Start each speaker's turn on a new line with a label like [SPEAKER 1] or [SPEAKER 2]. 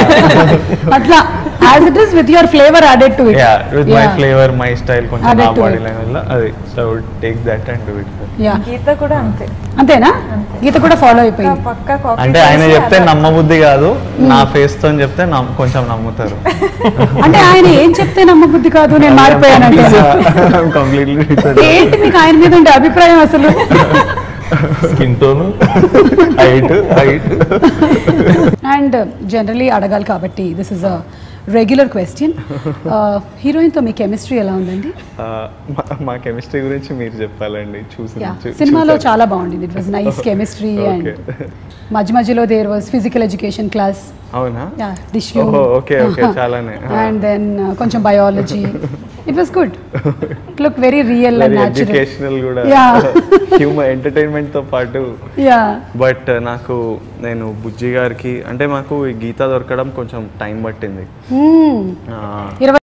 [SPEAKER 1] అట్లా as it is with your flavour added to it
[SPEAKER 2] yeah with my flavour my style కొంచెం
[SPEAKER 1] Added
[SPEAKER 2] నా
[SPEAKER 1] to
[SPEAKER 2] body
[SPEAKER 1] it.
[SPEAKER 2] Language లో అది so would take that and do it
[SPEAKER 1] yeah
[SPEAKER 3] Geetha కూడా అంతే
[SPEAKER 1] అంతేనా గీత కూడా follow అయిపోయింది
[SPEAKER 3] పక్కా కాపీ
[SPEAKER 2] అంటే ఆయన చెప్తే నమ్మబుద్ధి కాదు నా ఫేస్ తో చెప్తే నమ్- కొంచెం నమ్ముతారు
[SPEAKER 1] అంటే ఆయన ఏం చెప్తే నమ్మబుద్ధి కాదు నేను మారిపోయానంటే
[SPEAKER 2] కంప్లీట్లీ
[SPEAKER 1] ఏంటి మీకు ఆయన మీద ఉండే అభిప్రాయం అసలు
[SPEAKER 4] skin tone
[SPEAKER 2] height height
[SPEAKER 1] and generally అడగాలి కాబట్టి this is a regular question హీరోయిన్తో మీ కెమిస్ట్రీ ఎలా ఉందండి
[SPEAKER 2] మా కెమిస్ట్రీ గురించి మీరు చెప్పాలండి చూసి
[SPEAKER 1] యా
[SPEAKER 2] చూ-
[SPEAKER 1] సినిమాలో
[SPEAKER 2] చూసారు.
[SPEAKER 1] చాలా బాగుండింది it was nice chemistry and
[SPEAKER 2] Okay.
[SPEAKER 1] మధ్య మధ్యలో there was physical education class
[SPEAKER 2] అవునా
[SPEAKER 1] డిష్
[SPEAKER 2] ఓహో, okay, okay, చాలానే.
[SPEAKER 1] అండ్ దెన్ కొంచెం biology it was good look very real and
[SPEAKER 2] very
[SPEAKER 1] natural
[SPEAKER 2] educational కూడా
[SPEAKER 1] Yeah.
[SPEAKER 2] హ్యూమన్ ఎంటర్టైన్మెంట్ తో పాటు
[SPEAKER 1] యా
[SPEAKER 2] బట్ నాకు నేను బుజ్జి గారికి అంటే మాకు ఈ గీత దొరకడం కొంచెం టైం పట్టింది ఆ,
[SPEAKER 1] ఇరవై